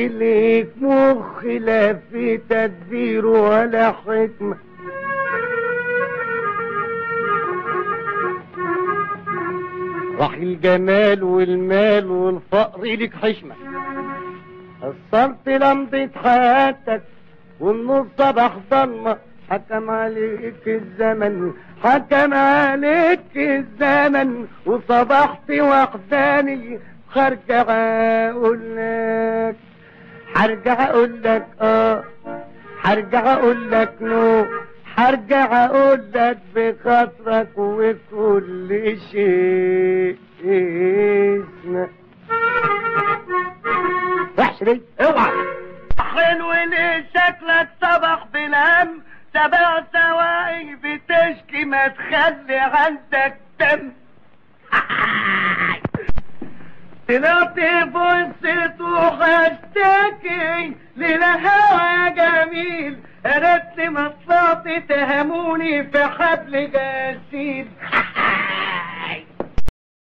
ليك مخ لا في تدبير ولا حكمة راح الجمال والمال والفقر ليك حشمة قصرت لمضة حياتك والنص صباح ضلمة حكم عليك الزمن حكم عليك الزمن وصبحت وحداني هرجع اقول لك هرجع اقول لك اه هرجع اقول لك نو هرجع اقول لك بخاطرك وكل شيء اسمع وحش ليه اوعى حلو ليه شكلك صبح بنام سبع سواقي بتشكي ما تخلي عندك دم طلعت بصيت وهشتكي للهوى جميل قالت لي ما طلعت تهموني في حبل غسيل